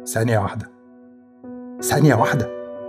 ثانية واحدة ثانية واحدة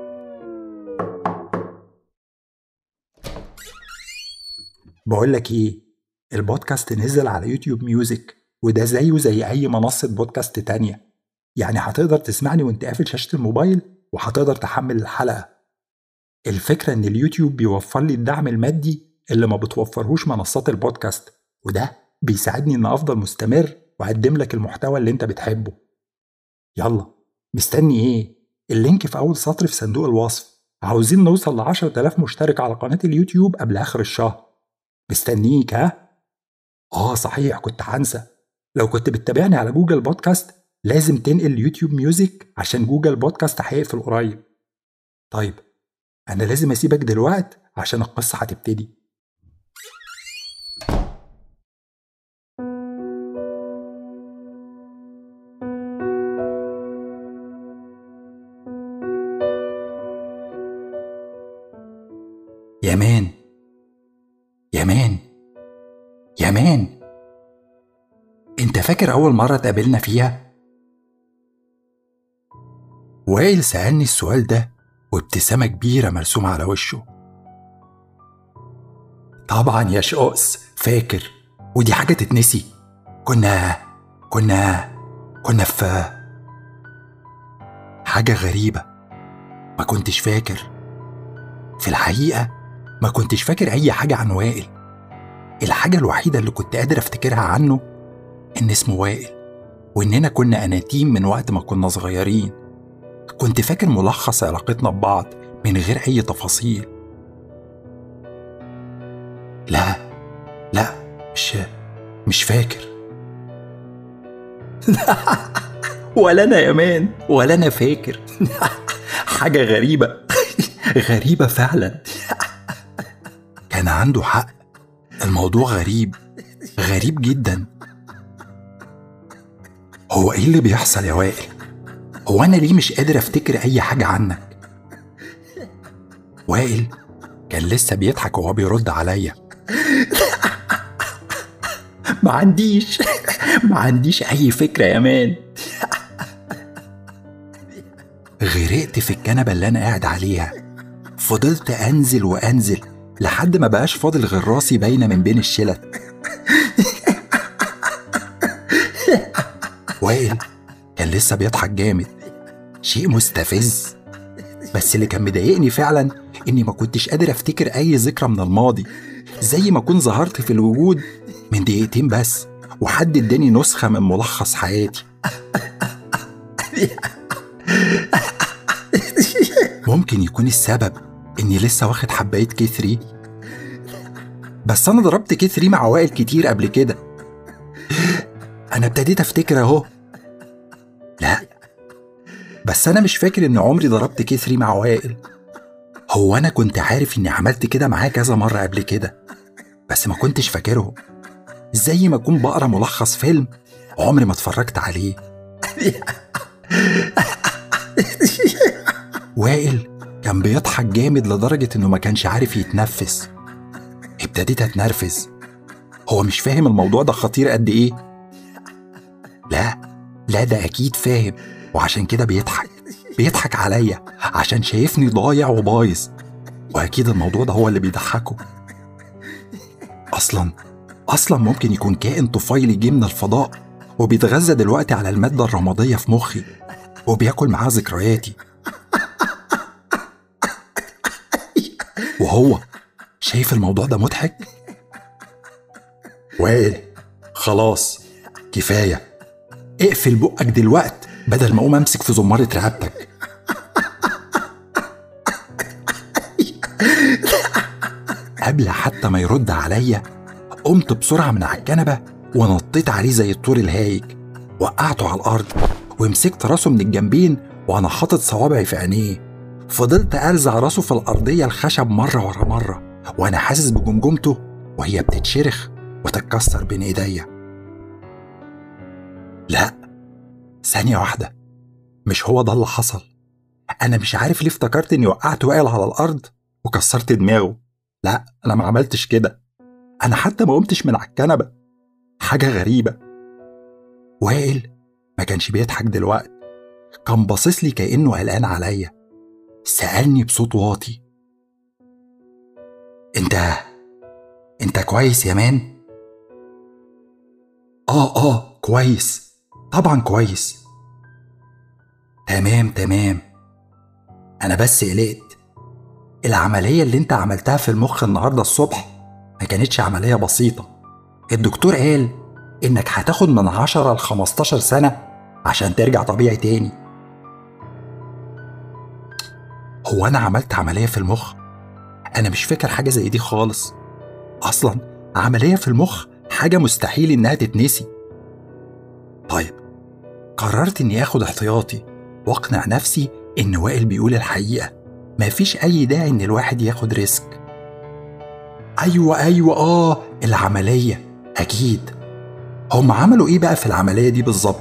بقول لك ايه البودكاست نزل على يوتيوب ميوزك وده زيه زي اي منصة بودكاست تانية يعني هتقدر تسمعني وانت قافل شاشة الموبايل وهتقدر تحمل الحلقة الفكرة ان اليوتيوب بيوفر لي الدعم المادي اللي ما بتوفرهوش منصات البودكاست وده بيساعدني ان افضل مستمر واقدم لك المحتوى اللي انت بتحبه يلا مستني ايه اللينك في اول سطر في صندوق الوصف عاوزين نوصل ل 10000 مشترك على قناة اليوتيوب قبل اخر الشهر مستنيك ها اه صحيح كنت هنسى لو كنت بتتابعني على جوجل بودكاست لازم تنقل يوتيوب ميوزك عشان جوجل بودكاست هيقفل قريب طيب انا لازم اسيبك دلوقت عشان القصة هتبتدي يا مان يا مان يا مان انت فاكر اول مرة اتقابلنا فيها؟ وائل سألني السؤال ده وابتسامة كبيرة مرسومة على وشه طبعا يا شقص فاكر ودي حاجة تتنسي كنا كنا كنا في حاجة غريبة ما كنتش فاكر في الحقيقة ما كنتش فاكر أي حاجة عن وائل الحاجة الوحيدة اللي كنت قادر أفتكرها عنه إن اسمه وائل وإننا كنا أناتيم من وقت ما كنا صغيرين كنت فاكر ملخص علاقتنا ببعض من غير أي تفاصيل لا لا مش مش فاكر ولا أنا يا مان ولا أنا فاكر حاجة غريبة غريبة فعلا كان عنده حق الموضوع غريب غريب جدا هو ايه اللي بيحصل يا وائل هو انا ليه مش قادر افتكر اي حاجة عنك وائل كان لسه بيضحك وهو بيرد عليا ما عنديش ما عنديش اي فكرة يا مان غرقت في الكنبة اللي انا قاعد عليها فضلت انزل وانزل لحد ما بقاش فاضل غير راسي باينة من بين الشلت وائل كان لسه بيضحك جامد شيء مستفز بس اللي كان مضايقني فعلا اني ما كنتش قادر افتكر اي ذكرى من الماضي زي ما كنت ظهرت في الوجود من دقيقتين بس وحد اداني نسخة من ملخص حياتي ممكن يكون السبب اني لسه واخد حبايه كيثري بس انا ضربت كيثري مع وائل كتير قبل كده انا ابتديت افتكر اهو لا بس انا مش فاكر ان عمري ضربت كيثري مع وائل هو انا كنت عارف اني عملت كده معاه كذا مره قبل كده بس ما كنتش فاكرهم زي ما اكون بقرا ملخص فيلم عمري ما اتفرجت عليه وائل كان بيضحك جامد لدرجة إنه ما كانش عارف يتنفس ابتديت أتنرفز هو مش فاهم الموضوع ده خطير قد إيه لا لا ده أكيد فاهم وعشان كده بيضحك بيضحك عليا عشان شايفني ضايع وبايظ وأكيد الموضوع ده هو اللي بيضحكه أصلا أصلا ممكن يكون كائن طفيلي جه من الفضاء وبيتغذى دلوقتي على المادة الرمادية في مخي وبياكل معاه ذكرياتي وهو شايف الموضوع ده مضحك؟ وائل خلاص كفاية اقفل بقك دلوقت بدل ما اقوم امسك في زمارة رقبتك قبل حتى ما يرد عليا قمت بسرعة من على الكنبة ونطيت عليه زي الطور الهايج وقعته على الأرض ومسكت راسه من الجنبين وأنا حاطط صوابعي في عينيه فضلت ألزق راسه في الأرضية الخشب مرة ورا مرة وأنا حاسس بجمجمته وهي بتتشرخ وتتكسر بين إيديا لا ثانية واحدة مش هو ده اللي حصل أنا مش عارف ليه افتكرت إني وقعت وائل على الأرض وكسرت دماغه لا أنا ما عملتش كده أنا حتى ما قمتش من على الكنبة حاجة غريبة وائل ما كانش بيضحك دلوقتي كان باصص لي كأنه قلقان عليا سألني بصوت واطي انت انت كويس يا مان اه اه كويس طبعا كويس تمام تمام انا بس قلقت العملية اللي انت عملتها في المخ النهاردة الصبح ما كانتش عملية بسيطة الدكتور قال انك هتاخد من 10 ل 15 سنة عشان ترجع طبيعي تاني هو انا عملت عملية في المخ انا مش فاكر حاجة زي دي خالص اصلا عملية في المخ حاجة مستحيل انها تتنسي طيب قررت اني اخد احتياطي واقنع نفسي ان وائل بيقول الحقيقة مفيش اي داعي ان الواحد ياخد ريسك ايوه ايوه اه العملية اكيد هم عملوا ايه بقى في العملية دي بالظبط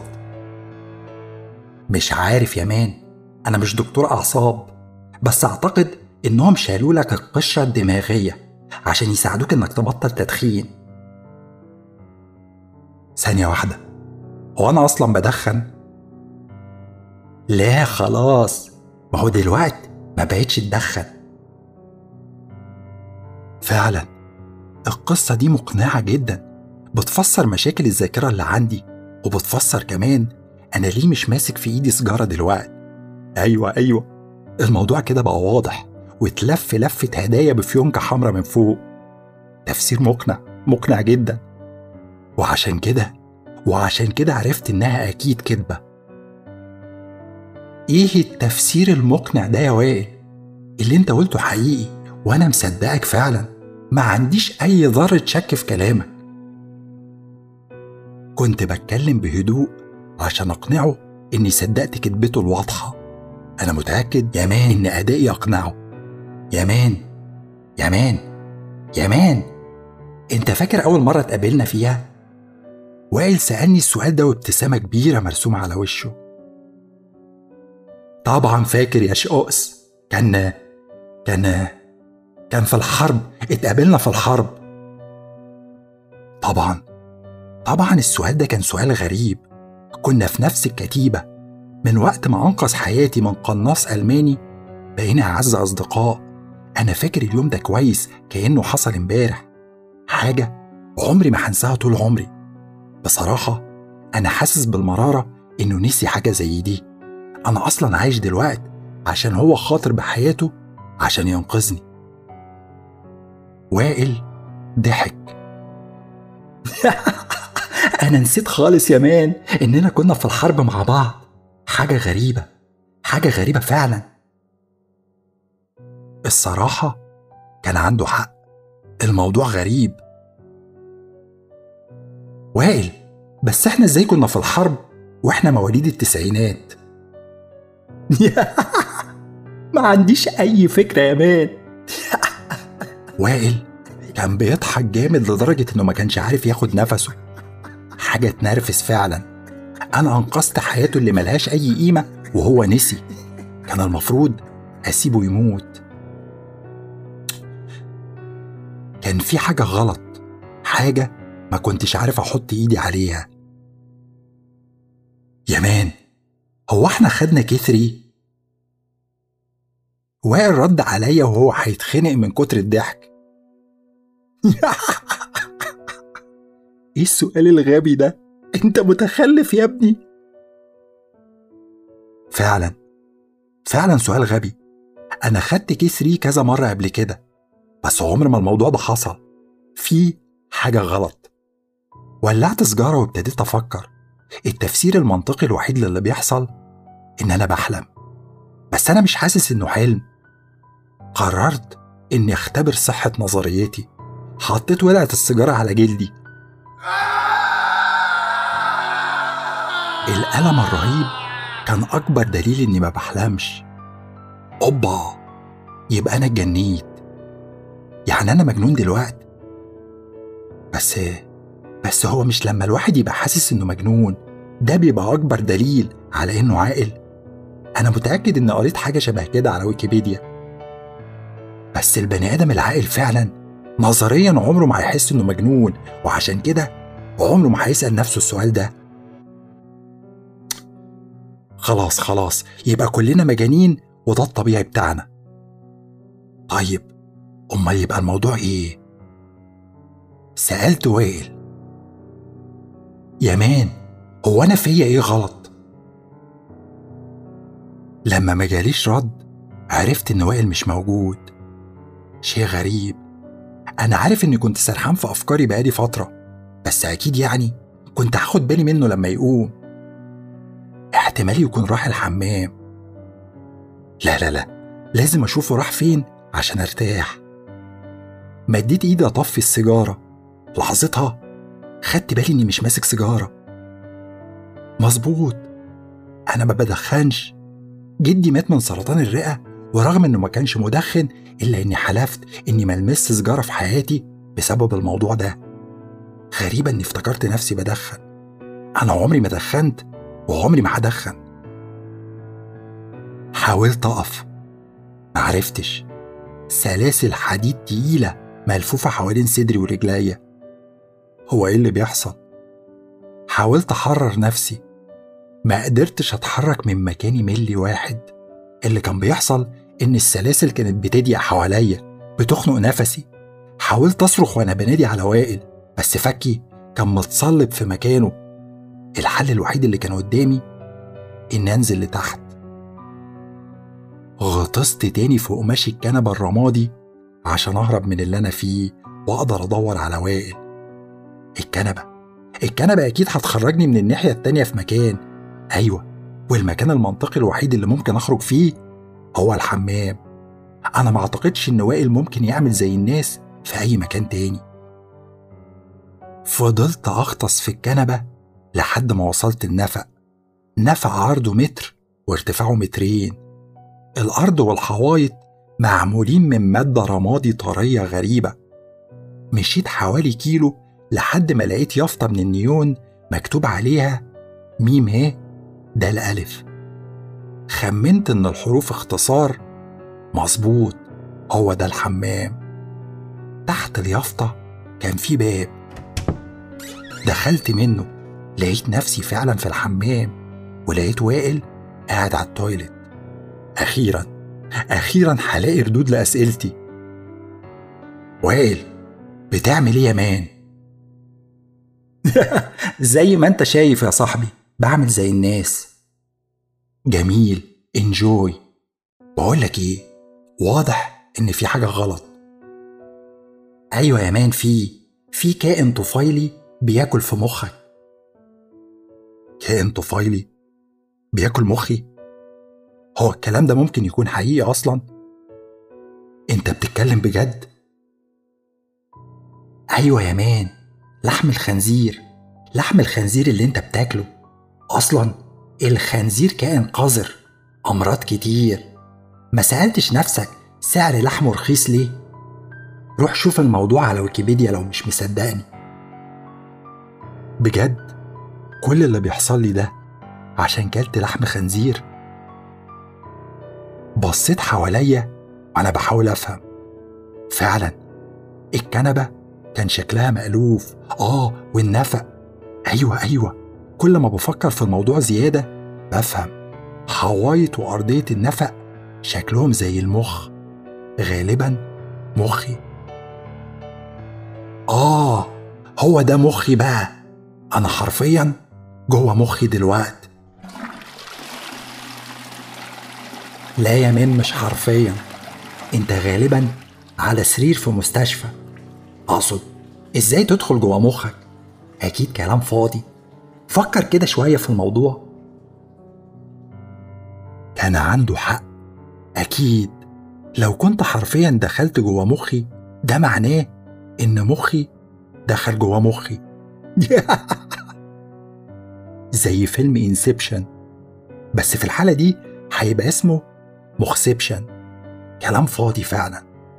مش عارف يا مان انا مش دكتور اعصاب بس اعتقد انهم شالوا لك القشرة الدماغية عشان يساعدوك انك تبطل تدخين ثانية واحدة هو انا اصلا بدخن لا خلاص ما هو دلوقتي ما بقتش تدخن فعلا القصة دي مقنعة جدا بتفسر مشاكل الذاكرة اللي عندي وبتفسر كمان أنا ليه مش ماسك في إيدي سجارة دلوقتي أيوة أيوة الموضوع كده بقى واضح واتلف لفة هدايا بفيونكة حمرا من فوق تفسير مقنع مقنع جدا وعشان كده وعشان كده عرفت إنها أكيد كدبة إيه التفسير المقنع ده يا وائل اللي أنت قلته حقيقي وأنا مصدقك فعلا ما عنديش أي ذرة شك في كلامك كنت بتكلم بهدوء عشان أقنعه إني صدقت كدبته الواضحة أنا متأكد يا مان إن أدائي أقنعه يا مان يا مان يا مان أنت فاكر أول مرة اتقابلنا فيها؟ وائل سألني السؤال ده وابتسامة كبيرة مرسومة على وشه طبعا فاكر يا شقوقس كان كان كان في الحرب اتقابلنا في الحرب طبعا طبعا السؤال ده كان سؤال غريب كنا في نفس الكتيبة من وقت ما أنقذ حياتي من قناص ألماني بقينا أعز أصدقاء أنا فاكر اليوم ده كويس كأنه حصل امبارح حاجة عمري ما هنساها طول عمري بصراحة أنا حاسس بالمرارة إنه نسي حاجة زي دي أنا أصلا عايش دلوقتي عشان هو خاطر بحياته عشان ينقذني وائل ضحك أنا نسيت خالص يا مان إننا كنا في الحرب مع بعض حاجة غريبة حاجة غريبة فعلا الصراحة كان عنده حق الموضوع غريب وائل بس احنا ازاي كنا في الحرب واحنا مواليد التسعينات ما عنديش اي فكرة يا مان وائل كان بيضحك جامد لدرجة انه ما كانش عارف ياخد نفسه حاجة تنرفز فعلا أنا أنقذت حياته اللي ملهاش أي قيمة وهو نسي كان المفروض أسيبه يموت كان في حاجة غلط حاجة ما كنتش عارف أحط إيدي عليها يا مان هو احنا خدنا كثري وائل رد عليا وهو هيتخنق من كتر الضحك ايه السؤال الغبي ده انت متخلف يا ابني فعلا فعلا سؤال غبي انا خدت كي 3 كذا مره قبل كده بس عمر ما الموضوع ده حصل في حاجه غلط ولعت سجاره وابتديت افكر التفسير المنطقي الوحيد للي بيحصل ان انا بحلم بس انا مش حاسس انه حلم قررت اني اختبر صحه نظريتي حطيت ولعة السيجارة على جلدي الألم الرهيب كان أكبر دليل إني ما بحلمش أوبا يبقى أنا اتجنيت يعني أنا مجنون دلوقتي بس بس هو مش لما الواحد يبقى حاسس إنه مجنون ده بيبقى أكبر دليل على إنه عاقل أنا متأكد إني قريت حاجة شبه كده على ويكيبيديا بس البني آدم العاقل فعلا نظريا عمره ما هيحس إنه مجنون وعشان كده عمره ما هيسأل نفسه السؤال ده خلاص خلاص يبقى كلنا مجانين وده الطبيعي بتاعنا طيب امال يبقى الموضوع ايه سالت وائل يا مان هو انا فيا ايه غلط لما ما جاليش رد عرفت ان وائل مش موجود شيء غريب انا عارف اني كنت سرحان في افكاري بقالي فتره بس اكيد يعني كنت هاخد بالي منه لما يقوم احتمال يكون راح الحمام لا لا لا لازم اشوفه راح فين عشان ارتاح مديت ايدي اطفي السيجاره لحظتها خدت بالي اني مش ماسك سيجاره مظبوط انا ما بدخنش جدي مات من سرطان الرئه ورغم انه ما كانش مدخن الا اني حلفت اني ما لمست سيجاره في حياتي بسبب الموضوع ده غريبه اني افتكرت نفسي بدخن انا عمري ما دخنت وعمري ما هدخن حاولت اقف معرفتش سلاسل حديد تقيله ملفوفه حوالين صدري ورجليا هو ايه اللي بيحصل حاولت احرر نفسي ما قدرتش اتحرك من مكاني ملي واحد اللي كان بيحصل ان السلاسل كانت بتضيق حواليا بتخنق نفسي حاولت اصرخ وانا بنادي على وائل بس فكي كان متصلب في مكانه الحل الوحيد اللي كان قدامي إن أنزل لتحت غطست تاني في قماش الكنبة الرمادي عشان أهرب من اللي أنا فيه وأقدر أدور على وائل الكنبة الكنبة أكيد هتخرجني من الناحية التانية في مكان أيوة والمكان المنطقي الوحيد اللي ممكن أخرج فيه هو الحمام أنا ما أعتقدش إن وائل ممكن يعمل زي الناس في أي مكان تاني فضلت أغطس في الكنبة لحد ما وصلت النفق نفق عرضه متر وارتفاعه مترين الأرض والحوايط معمولين من مادة رمادي طرية غريبة مشيت حوالي كيلو لحد ما لقيت يافطة من النيون مكتوب عليها ميم ه ده الألف خمنت إن الحروف اختصار مظبوط هو ده الحمام تحت اليافطة كان في باب دخلت منه لقيت نفسي فعلا في الحمام ولقيت وائل قاعد على التويلت أخيرا أخيرا هلاقي ردود لأسئلتي وائل بتعمل إيه يا مان؟ زي ما أنت شايف يا صاحبي بعمل زي الناس جميل انجوي بقولك إيه واضح إن في حاجة غلط أيوة يا مان في في كائن طفيلي بياكل في مخك كائن طفيلي بياكل مخي هو الكلام ده ممكن يكون حقيقي اصلا انت بتتكلم بجد ايوه يا مان لحم الخنزير لحم الخنزير اللي انت بتاكله اصلا الخنزير كائن قذر امراض كتير ما سالتش نفسك سعر لحمه رخيص ليه روح شوف الموضوع على ويكيبيديا لو مش مصدقني بجد كل اللي بيحصل لي ده عشان كلت لحم خنزير بصيت حواليا وانا بحاول افهم فعلا الكنبه كان شكلها مألوف اه والنفق ايوه ايوه كل ما بفكر في الموضوع زياده بفهم حوايط وارضيه النفق شكلهم زي المخ غالبا مخي اه هو ده مخي بقى انا حرفيا جوه مخي دلوقت لا يا مان مش حرفيا انت غالبا على سرير في مستشفى اقصد ازاي تدخل جوه مخك اكيد كلام فاضي فكر كده شويه في الموضوع كان عنده حق اكيد لو كنت حرفيا دخلت جوه مخي ده معناه ان مخي دخل جوه مخي زي فيلم انسبشن بس في الحالة دي هيبقى اسمه مخسبشن كلام فاضي فعلا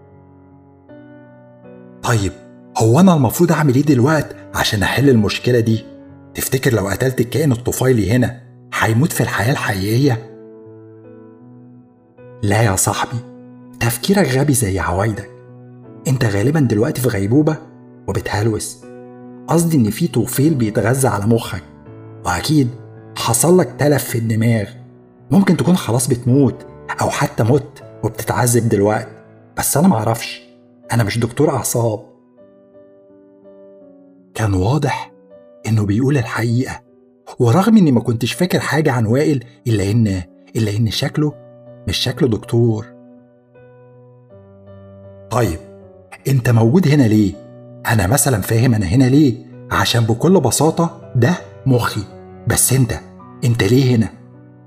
طيب هو أنا المفروض أعمل إيه دلوقت عشان أحل المشكلة دي؟ تفتكر لو قتلت الكائن الطفيلي هنا هيموت في الحياة الحقيقية؟ لا يا صاحبي تفكيرك غبي زي عوايدك انت غالبا دلوقتي في غيبوبة وبتهلوس قصدي ان في طوفيل بيتغذى على مخك واكيد حصل لك تلف في الدماغ ممكن تكون خلاص بتموت أو حتى مت وبتتعذب دلوقتي بس أنا معرفش أنا مش دكتور أعصاب كان واضح إنه بيقول الحقيقة ورغم إني ما كنتش فاكر حاجة عن وائل إلا إن إلا إن شكله مش شكل دكتور طيب أنت موجود هنا ليه؟ أنا مثلا فاهم أنا هنا ليه؟ عشان بكل بساطة ده مخي بس أنت أنت ليه هنا؟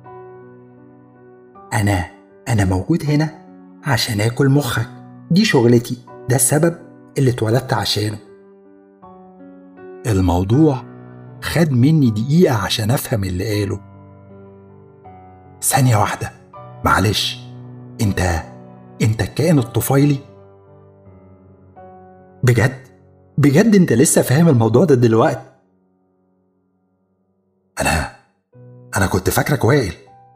أنا أنا موجود هنا عشان آكل مخك دي شغلتي ده السبب اللي اتولدت عشانه الموضوع خد مني دقيقة عشان أفهم اللي قاله ثانية واحدة معلش أنت أنت الكائن الطفيلي بجد بجد أنت لسه فاهم الموضوع ده دلوقتي أنا أنا كنت فاكرك وائل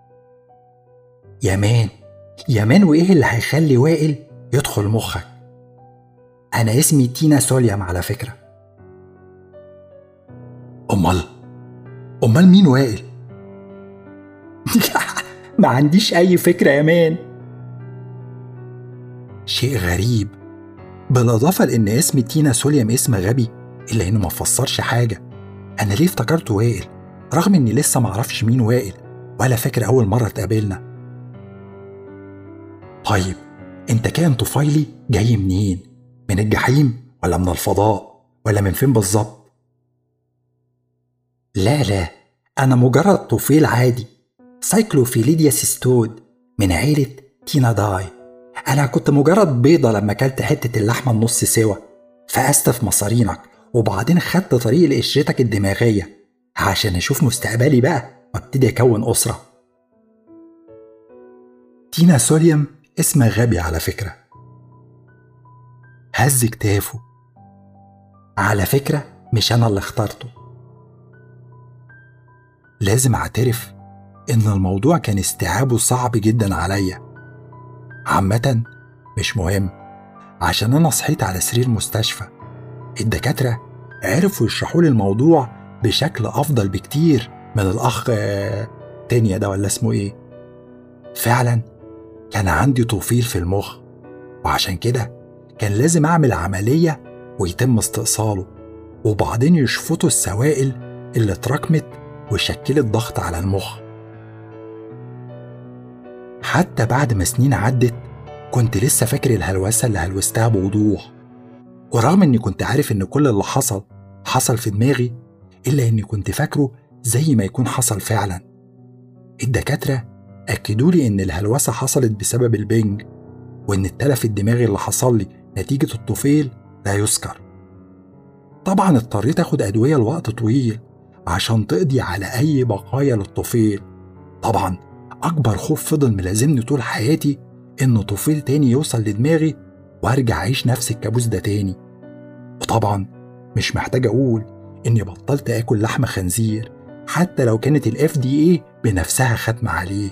يا مان يا مان وإيه اللي هيخلي وائل يدخل مخك أنا اسمي تينا سوليام على فكرة أمال أمال مين وائل؟ ما عنديش أي فكرة يا مان شيء غريب بالإضافة لأن اسم تينا سوليام اسم غبي إلا إنه ما فسرش حاجة أنا ليه افتكرت وائل رغم إني لسه معرفش مين وائل ولا فاكر أول مرة اتقابلنا طيب انت كائن طفيلي جاي منين من الجحيم ولا من الفضاء ولا من فين بالظبط لا لا انا مجرد طفيل عادي سايكلوفيليديا سيستود من عيلة تيناداي أنا كنت مجرد بيضة لما أكلت حتة اللحمة النص سوا فقست في مصارينك وبعدين خدت طريق لقشرتك الدماغية عشان أشوف مستقبلي بقى وابتدي أكون أسرة تينا سوليوم اسم غبي على فكرة هز كتافه على فكرة مش أنا اللي اخترته لازم أعترف إن الموضوع كان استيعابه صعب جدا عليا عامة مش مهم عشان أنا صحيت على سرير مستشفى الدكاترة عرفوا يشرحوا لي الموضوع بشكل أفضل بكتير من الأخ تانية ده ولا اسمه إيه فعلا كان عندي طفيل في المخ وعشان كده كان لازم أعمل عملية ويتم استئصاله وبعدين يشفطوا السوائل اللي اتراكمت وشكلت ضغط على المخ حتى بعد ما سنين عدت كنت لسه فاكر الهلوسة اللي هلوستها بوضوح ورغم اني كنت عارف ان كل اللي حصل حصل في دماغي الا اني كنت فاكره زي ما يكون حصل فعلا الدكاترة أكدوا لي إن الهلوسة حصلت بسبب البنج وإن التلف الدماغي اللي حصل لي نتيجة الطفيل لا يذكر طبعا اضطريت اخد أدوية لوقت طويل عشان تقضي على أي بقايا للطفيل طبعا أكبر خوف فضل ملازمني طول حياتي إن طفيل تاني يوصل لدماغي وأرجع أعيش نفس الكابوس ده تاني وطبعا مش محتاج أقول إني بطلت آكل لحم خنزير حتى لو كانت الاف دي ايه بنفسها ختمة عليه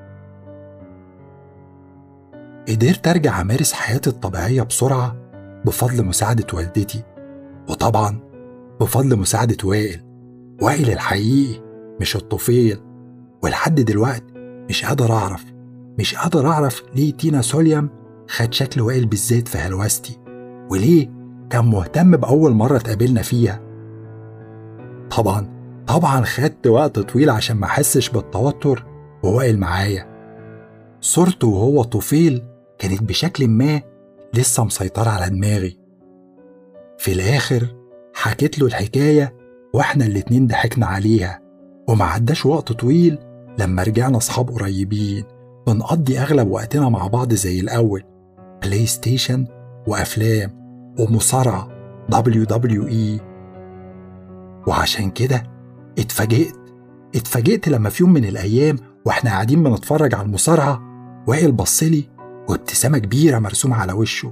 قدرت أرجع أمارس حياتي الطبيعية بسرعة بفضل مساعدة والدتي وطبعا بفضل مساعدة وائل وائل الحقيقي مش الطفيل ولحد دلوقتي مش قادر أعرف مش قادر أعرف ليه تينا سوليام خد شكل وائل بالذات في هلوستي وليه كان مهتم بأول مرة اتقابلنا فيها طبعا طبعا خدت وقت طويل عشان ما أحسش بالتوتر ووائل معايا صورته وهو طفيل كانت بشكل ما لسه مسيطرة على دماغي في الآخر حكيت له الحكاية وإحنا الاتنين ضحكنا عليها وما عداش وقت طويل لما رجعنا أصحاب قريبين بنقضي أغلب وقتنا مع بعض زي الأول بلاي ستيشن وأفلام ومصارعة WWE وعشان كده اتفاجئت اتفاجئت لما في يوم من الأيام واحنا قاعدين بنتفرج على المصارعة وائل بصلي وابتسامة كبيرة مرسومة على وشه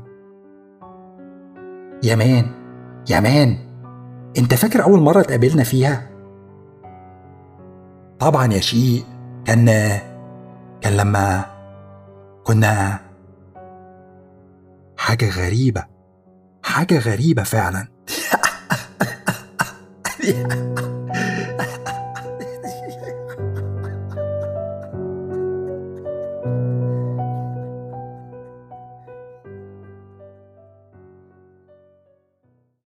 يا مان يا مان انت فاكر أول مرة اتقابلنا فيها؟ طبعا يا شقيق كان كان لما كنا حاجة غريبة حاجة غريبة فعلا